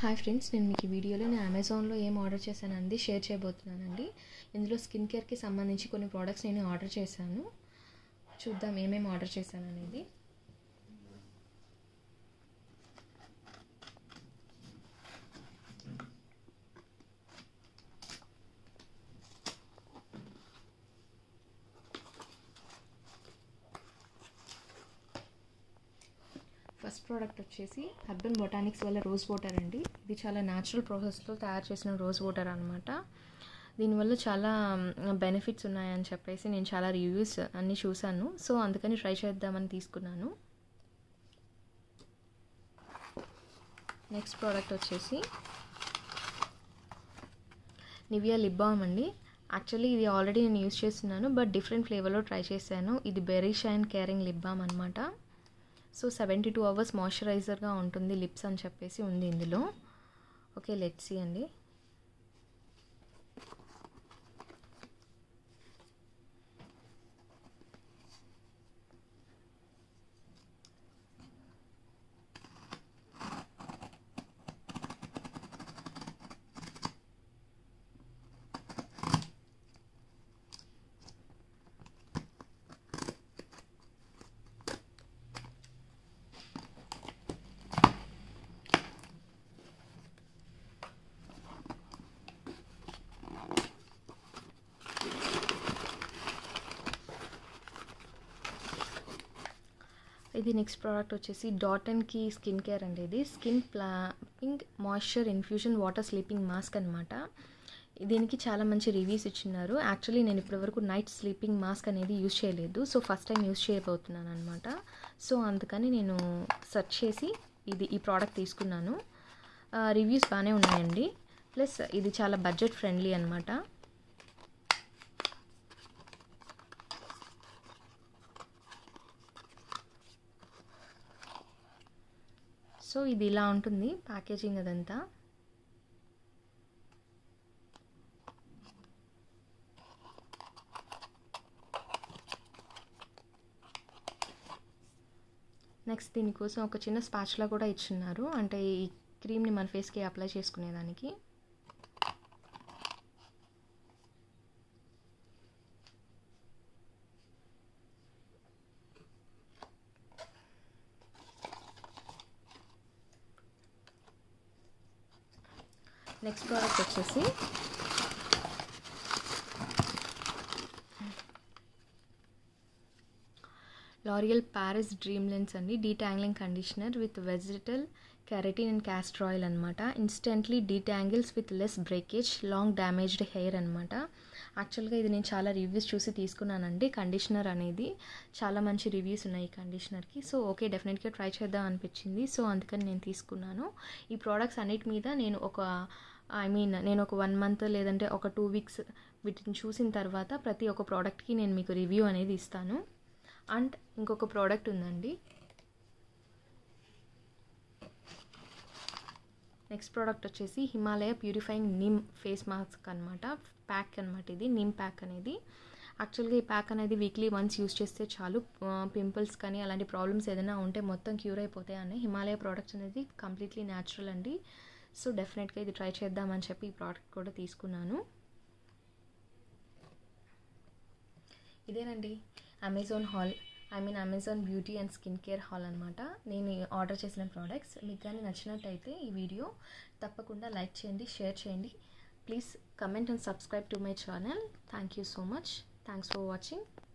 hi friends నేను మీకు ఈ వీడియోలో నేను అమెజాన్లో ఏం ఆర్డర్ చేశానండి షేర్ చేయబోతున్నానండి ఇందులో స్కిన్ కేర్కి సంబంధించి కొన్ని ప్రోడక్ట్స్ నేను ఆర్డర్ చేశాను చూద్దాం ఏమేమి ఆర్డర్ చేశాను అనేది ఫస్ట్ ప్రోడక్ట్ వచ్చేసి అర్బన్ బొటానిక్స్ వల్ల రోజ్ వాటర్ అండి ఇది చాలా న్యాచురల్ ప్రాసెస్లో తయారు చేసిన రోజ్ వాటర్ అనమాట దీనివల్ల చాలా బెనిఫిట్స్ ఉన్నాయని చెప్పేసి నేను చాలా రివ్యూస్ అన్నీ చూశాను సో అందుకని ట్రై చేద్దామని తీసుకున్నాను నెక్స్ట్ ప్రోడక్ట్ వచ్చేసి నివియా లిప్ బామ్ అండి యాక్చువల్లీ ఇది ఆల్రెడీ నేను యూస్ చేస్తున్నాను బట్ డిఫరెంట్ ఫ్లేవర్లో ట్రై చేశాను ఇది berry shine caring lip balm అనమాట సో సెవెంటీ టూ అవర్స్ మాయిశ్చరైజర్గా ఉంటుంది లిప్స్ అని చెప్పేసి ఉంది ఇందులో ఓకే లెట్సీ అండి ఇది నెక్స్ట్ ప్రోడక్ట్ వచ్చేసి Dot and Key skin care అండి ఇది skin plumping moisture infusion water sleeping mask అనమాట దీనికి చాలా మంచి రివ్యూస్ ఇచ్చినారు యాక్చువల్లీ నేను ఇప్పటివరకు నైట్ స్లీపింగ్ మాస్క్ అనేది యూజ్ చేయలేదు సో ఫస్ట్ టైం యూజ్ చేయబోతున్నాను అనమాట సో అందుకని నేను సెర్చ్ చేసి ఇది ఈ ప్రోడక్ట్ తీసుకున్నాను రివ్యూస్ బాగానే ఉన్నాయండి ప్లస్ ఇది చాలా బడ్జెట్ ఫ్రెండ్లీ అనమాట సో ఇది ఇలా ఉంటుంది ప్యాకేజింగ్ అదంతా నెక్స్ట్ దీనికోసం ఒక చిన్న స్పాచ్లా కూడా ఇచ్చున్నారు అంటే ఈ క్రీమ్ని మన ఫేస్కి అప్లై చేసుకునేదానికి నెక్స్ట్ ప్రోడక్ట్ వచ్చేసి లారియల్ ప్యారిస్ డ్రీమ్ లెన్స్ అండి detangling conditioner with vegetal keratin and castor oil అనమాట instantly detangles with less breakage long damaged hair అనమాట యాక్చువల్గా ఇది నేను చాలా రివ్యూస్ చూసి తీసుకున్నానండి కండిషనర్ అనేది చాలా మంచి రివ్యూస్ ఉన్నాయి ఈ కండిషనర్కి సో ఓకే డెఫినెట్గా ట్రై చేద్దాం అనిపించింది సో అందుకని నేను తీసుకున్నాను ఈ ప్రోడక్ట్స్ అన్నిటి మీద నేను ఒక ఐ మీన్ నేను ఒక వన్ మంత్ లేదంటే ఒక టూ వీక్స్ వీటిని చూసిన తర్వాత ప్రతి ఒక్క ప్రోడక్ట్కి నేను మీకు రివ్యూ అనేది ఇస్తాను అండ్ ఇంకొక ప్రోడక్ట్ ఉందండి నెక్స్ట్ ప్రోడక్ట్ వచ్చేసి Himalaya purifying neem face mask అనమాట ప్యాక్ అనమాట ఇది నిమ్ ప్యాక్ అనేది యాక్చువల్గా ఈ ప్యాక్ అనేది వీక్లీ వన్స్ యూస్ చేస్తే చాలు పింపుల్స్ కానీ అలాంటి ప్రాబ్లమ్స్ ఏదైనా ఉంటే మొత్తం క్యూర్ అయిపోతాయి అని హిమాలయ ప్రోడక్ట్స్ అనేది కంప్లీట్లీ న్యాచురల్ అండి సో డెఫినెట్గా ఇది ట్రై చేద్దామని చెప్పి ఈ ప్రోడక్ట్ కూడా తీసుకున్నాను ఇదేనండి Amazon haul I mean Amazon beauty and skin care haul అనమాట నేను ఆర్డర్ చేసిన ప్రోడక్ట్స్ మీకు కానీ నచ్చినట్టయితే ఈ వీడియో తప్పకుండా లైక్ చేయండి షేర్ చేయండి please comment and subscribe to my channel thank you so much thanks for watching